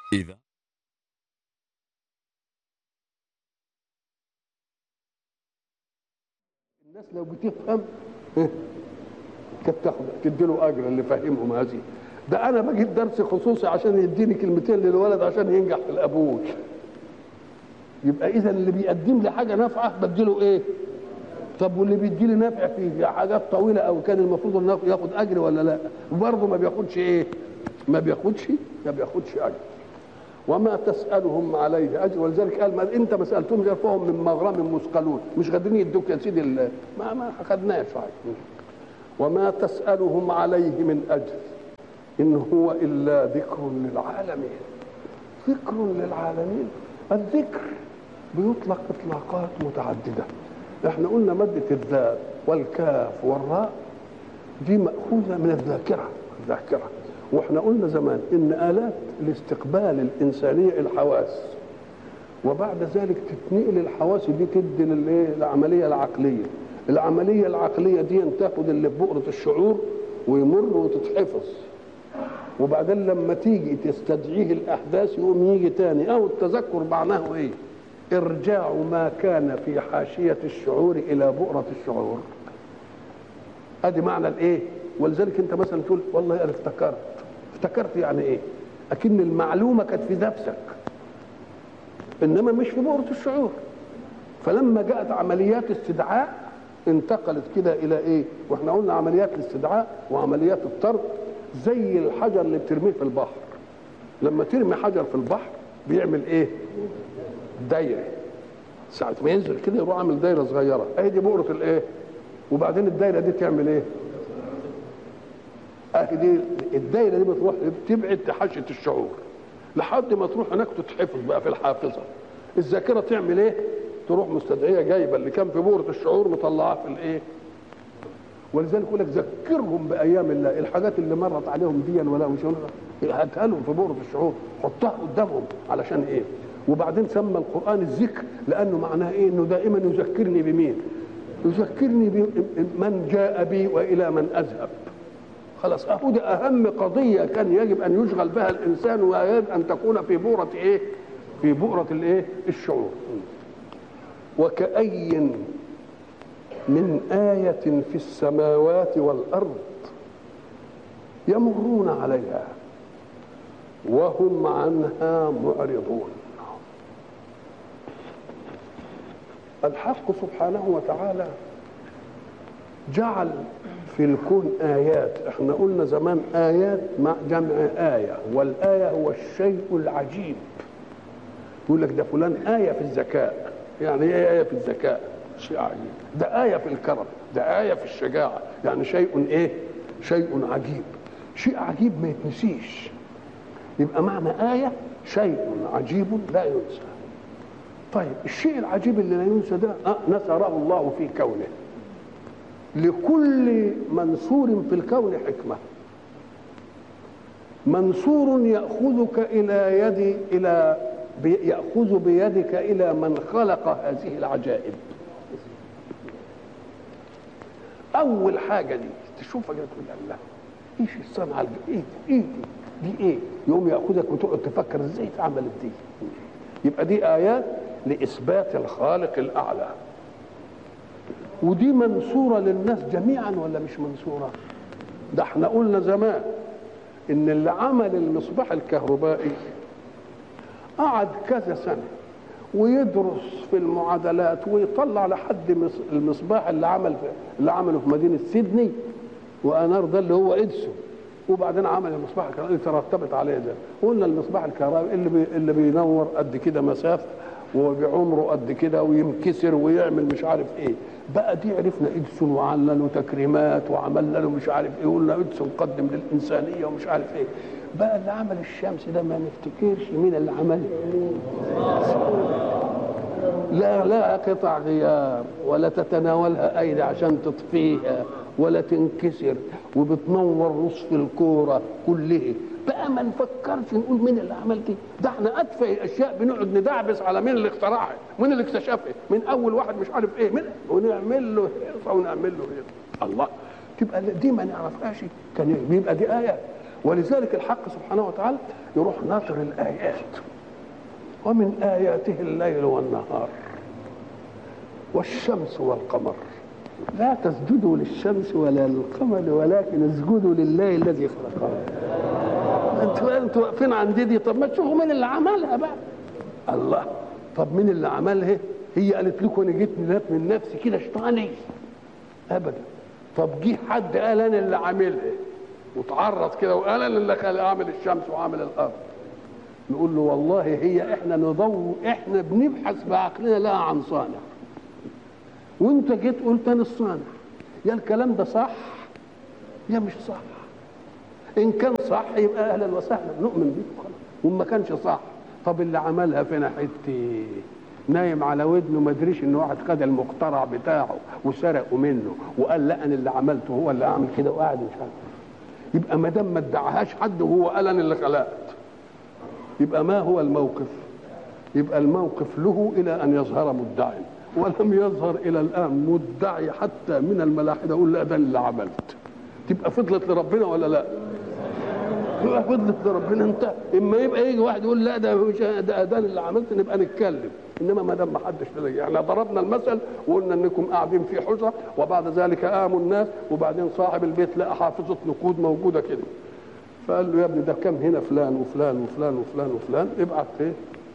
إذا الناس لو بتفهم إيه؟ كانت تاخد تديله اجر اللي فاهمهم هذه ده انا بجيب درس خصوصي عشان يديني كلمتين للولد عشان ينجح في القبول يبقى اذا اللي بيقدم لي حاجه نافعه بديله ايه طب واللي بيدي لي نافع في حاجات طويله او كان المفروض انه ياخد اجر ولا لا وبرضه ما بياخدش ايه ما بياخدش ما بياخدش اجر وما تسالهم عليه اجر ولذلك قال ما انت ما سالتهم غير فهم من مغرم مثقلون مش قادرين يدوك يا سيدي ال- ما ما خدناش حاجه وما تسالهم عليه من اجر ان هو الا ذكر للعالمين ذكر للعالمين الذكر بيطلق اطلاقات متعدده احنا قلنا ماده الذال والكاف والراء دي ماخوذه من الذاكره الذاكره واحنا قلنا زمان ان الات الاستقبال الانسانيه الحواس وبعد ذلك تتنقل الحواس دي تدي للايه العمليه العقليه العمليه العقليه دي تاخد اللي في بؤره الشعور ويمر وتتحفظ وبعدين لما تيجي تستدعيه الاحداث يقوم يجي تاني او التذكر معناه ايه ارجاع ما كان في حاشيه الشعور الى بؤره الشعور ادي معنى الايه ولذلك انت مثلا تقول والله انا افتكرت افتكرت يعني ايه اكن المعلومه كانت في نفسك انما مش في بؤره الشعور فلما جاءت عمليات استدعاء انتقلت كده الى ايه واحنا قلنا عمليات الاستدعاء وعمليات الطرد زي الحجر اللي بترميه في البحر لما ترمي حجر في البحر بيعمل ايه دايره ساعة ما ينزل كده يروح عامل دايره صغيره اهي دي بؤره الايه وبعدين الدايره دي تعمل ايه اهي دي الدايره دي بتروح تبعد حاشيه الشعور لحد ما تروح هناك تتحفظ بقى في الحافظه الذاكره تعمل ايه تروح مستدعيه جايبه اللي كان في بؤره الشعور مطلعاه في الايه ولذلك يقول لك ذكرهم بايام الله الحاجات اللي مرت عليهم دي ولا مش هاتها لهم في بؤره الشعور حطها قدامهم علشان ايه وبعدين سمى القران الذكر لانه معناه ايه انه دائما يذكرني بمين يذكرني بمن جاء بي والى من اذهب خلاص اهو ده اهم قضيه كان يجب ان يشغل بها الانسان ويجب ان تكون في بؤره ايه في بؤره الايه الشعور وكأي من آية في السماوات والأرض يمرون عليها وهم عنها معرضون الحق سبحانه وتعالى جعل في الكون آيات احنا قلنا زمان آيات مع جمع آية والآية هو الشيء العجيب يقول لك ده فلان آية في الذكاء يعني ايه آية في الذكاء شيء عجيب ده آية في الكرم ده آية في الشجاعة يعني شيء ايه شيء عجيب شيء عجيب ما يتنسيش يبقى معنى آية شيء عجيب لا ينسى طيب الشيء العجيب اللي لا ينسى ده آه نثره الله في كونه لكل منصور في الكون حكمة منصور يأخذك إلى يد إلى يأخذ بيدك إلى من خلق هذه العجائب أول حاجة دي تشوفها كده تقول الله إيش الصنعة الج- إيه دي؟ إيه دي؟ دي إيه؟ يقوم يأخذك وتقعد تفكر إزاي اتعملت دي يبقى دي آيات لإثبات الخالق الأعلى ودي منصورة للناس جميعا ولا مش منصورة ده احنا قلنا زمان ان اللي عمل المصباح الكهربائي قعد كذا سنة ويدرس في المعادلات ويطلع لحد مص- المصباح اللي عمل في اللي عمله في مدينة سيدني وانار ده اللي هو اديسون وبعدين عمل المصباح الكهربائي اللي ترتبت عليه ده قلنا المصباح الكهربائي اللي بي اللي بينور قد كده مسافه وبعمره قد كده وينكسر ويعمل مش عارف ايه بقى دي عرفنا اديسون وعملنا له تكريمات وعملنا له مش عارف ايه قلنا اديسون قدم للانسانيه ومش عارف ايه بقى اللي عمل الشمس ده ما نفتكرش مين اللي عمله لا لا قطع غيار ولا تتناولها ايدي عشان تطفيها ولا تنكسر وبتنور نصف الكوره كلها بقى ما نفكرش نقول مين اللي عمل دي ده احنا اتفه الاشياء بنقعد ندعبس على مين اللي اخترعها مين اللي اكتشفها من اول واحد مش عارف ايه من ونعمل له هيصه ونعمل له هيصه الله تبقى دي ما نعرفهاش كان بيبقى دي ايه ولذلك الحق سبحانه وتعالى يروح ناطر الايات ومن اياته الليل والنهار والشمس والقمر لا تسجدوا للشمس ولا للقمر ولكن اسجدوا لله الذي خلقها انتوا انتوا واقفين عند دي طب ما تشوفوا مين اللي عملها بقى الله طب مين اللي عملها هي قالت لكم انا جيت من نفسي كده شيطاني ابدا طب جه حد قال انا اللي عاملها وتعرض كده وقال انا اللي خلق اعمل الشمس وعامل الارض نقول له والله هي احنا ندور احنا بنبحث بعقلنا لها عن صانع وانت جيت قلت انا الصانع يا الكلام ده صح يا مش صح ان كان صح يبقى اهلا وسهلا نؤمن بيه خلاص وما كانش صح طب اللي عملها فينا حته نايم على ودنه ما ادريش ان واحد خد المقترع بتاعه وسرقه منه وقال لا انا اللي عملته هو اللي عمل كده وقاعد مش عارف يبقى ما دام ما ادعاهاش حد وهو قال انا اللي خلقت يبقى ما هو الموقف يبقى الموقف له الى ان يظهر مدعي ولم يظهر الى الان مدعي حتى من الملاحده يقول لا ده اللي عملت تبقى فضلت لربنا ولا لا تبقى فضلت لربنا انت اما يبقى يجي واحد يقول لا ده مش ده, ده اللي عملت نبقى نتكلم انما ما دام ما حدش تلاقي احنا ضربنا المثل وقلنا انكم قاعدين في حجره وبعد ذلك قاموا الناس وبعدين صاحب البيت لقى حافظه نقود موجوده كده فقال له يا ابني ده كم هنا فلان وفلان وفلان وفلان وفلان ابعت ايه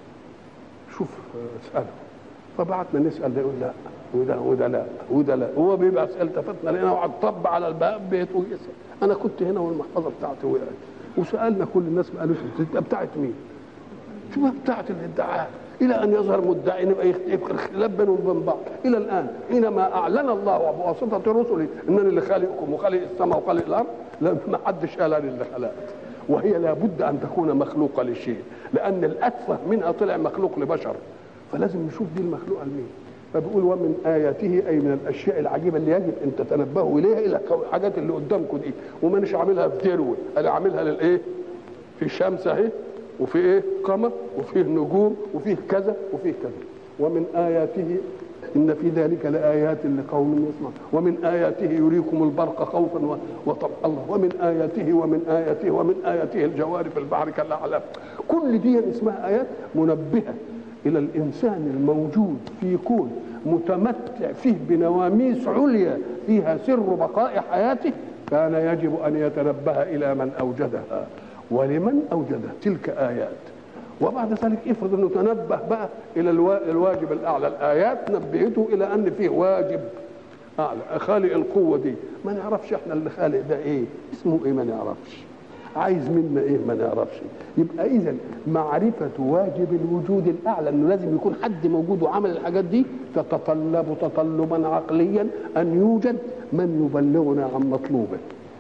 شوف اساله فبعتنا نسال ده يقول لا وده وده لا وده لا هو بيبقى التفتنا لقينا واحد طب على الباب بيت ويسال انا كنت هنا والمحفظه بتاعتي وقعت وسالنا كل الناس ما قالوش تبقى بتاعت مين؟ تبقى بتاعت الادعاء الى ان يظهر مدعي نبقى يبقى خلاف بينهم وبين بعض الى الان حينما اعلن الله بواسطه رسله انني اللي خالقكم وخالق السماء وخالق الارض لا ما حدش قال انا اللي خلقت وهي لابد ان تكون مخلوقه لشيء لان الاتفه منها طلع مخلوق لبشر فلازم نشوف دي المخلوقه لمين فبيقول ومن اياته اي من الاشياء العجيبه اللي يجب ان تتنبهوا اليها الى الحاجات اللي قدامكم دي ومانيش عاملها في دروه انا عاملها للايه؟ في شمس اهي وفي ايه؟ قمر وفيه نجوم وفيه كذا وفيه كذا ومن اياته ان في ذلك لايات لقوم يسمعون ومن اياته يريكم البرق خوفا وطبعا الله ومن اياته ومن اياته ومن اياته الجوار في البحر كالاعلام كل دي اسمها ايات منبهه الى الانسان الموجود في كون متمتع فيه بنواميس عليا فيها سر بقاء حياته كان يجب ان يتنبه الى من اوجدها ولمن اوجدها تلك ايات وبعد ذلك افرض انه تنبه بقى الى الواجب الاعلى الايات نبهته الى ان فيه واجب اعلى خالق القوه دي ما نعرفش احنا اللي خالق ده ايه اسمه ايه ما نعرفش عايز منا ايه ما نعرفش يبقى اذا معرفه واجب الوجود الاعلى انه لازم يكون حد موجود وعمل الحاجات دي تتطلب تطلبا عقليا ان يوجد من يبلغنا عن مطلوبه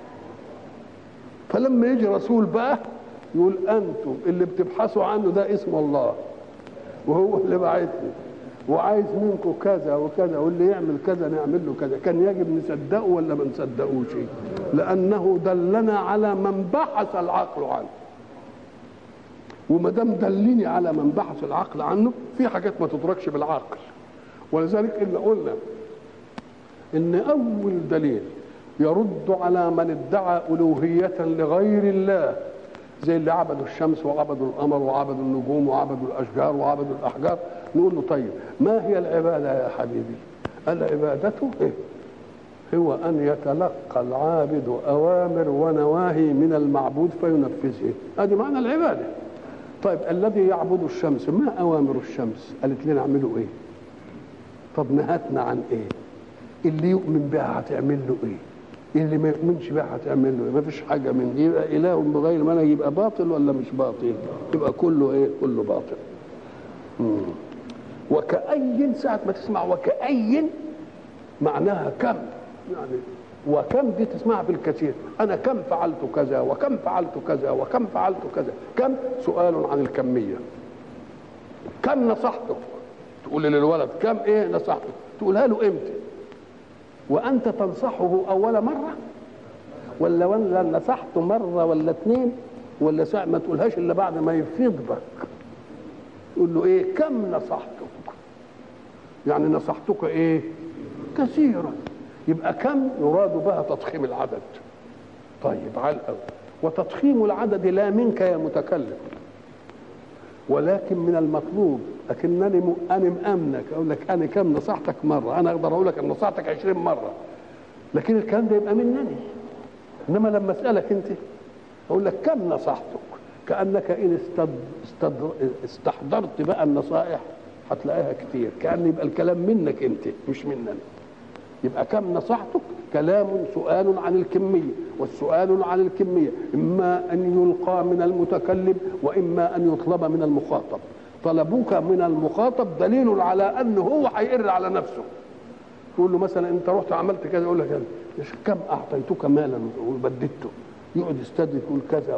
فلما يجي رسول بقى يقول انتم اللي بتبحثوا عنه ده اسم الله وهو اللي بعتني وعايز منكم كذا وكذا واللي يعمل كذا نعمل له كذا كان يجب نصدقه ولا ما نصدقوش لانه دلنا على من بحث العقل عنه وما دام دلني على من بحث العقل عنه في حاجات ما تدركش بالعقل ولذلك إن قلنا ان اول دليل يرد على من ادعى الوهيه لغير الله زي اللي عبدوا الشمس وعبدوا القمر وعبدوا النجوم وعبدوا الاشجار وعبدوا الاحجار نقول له طيب ما هي العباده يا حبيبي؟ العباده إيه؟ هو ان يتلقى العابد اوامر ونواهي من المعبود فينفذها هذه معنى العباده طيب الذي يعبد الشمس ما اوامر الشمس؟ قالت لنا اعملوا ايه؟ طب نهتنا عن ايه؟ اللي يؤمن بها هتعمل له ايه؟ اللي ما يؤمنش بها هتعمل له ايه؟ ما فيش حاجه من دي يبقى اله بغير منهج يبقى باطل ولا مش باطل؟ يبقى كله ايه؟ كله باطل. مم. وكأي ساعة ما تسمع وكأي معناها كم يعني وكم دي تسمعها في الكثير أنا كم فعلت كذا وكم فعلت كذا وكم فعلت كذا كم سؤال عن الكمية كم نصحتك تقول للولد كم ايه نصحتك تقولها له امتى وانت تنصحه اول مره ولا ولا نصحته مره ولا اثنين ولا ساعه ما تقولهاش الا بعد ما يفيض بك تقول له ايه كم نصحتك يعني نصحتك ايه كثيرا يبقى كم يراد بها تضخيم العدد طيب على الأول وتضخيم العدد لا منك يا متكلم ولكن من المطلوب لكنني م... انا مامنك اقول لك انا كم نصحتك مره انا اقدر اقول لك ان نصحتك 20 مره لكن الكلام ده يبقى منني انما لما اسالك انت اقول لك كم نصحتك كانك ان استد... استد... استحضرت بقى النصائح هتلاقيها كتير كان يبقى الكلام منك انت مش مننا يبقى كم نصحتك كلام سؤال عن الكمية والسؤال عن الكمية إما أن يلقى من المتكلم وإما أن يطلب من المخاطب طلبوك من المخاطب دليل على أنه هو هيقر على نفسه تقول له مثلا أنت رحت عملت كذا يقول لك كم أعطيتك مالا وبددته يقعد يستدرك يقول كذا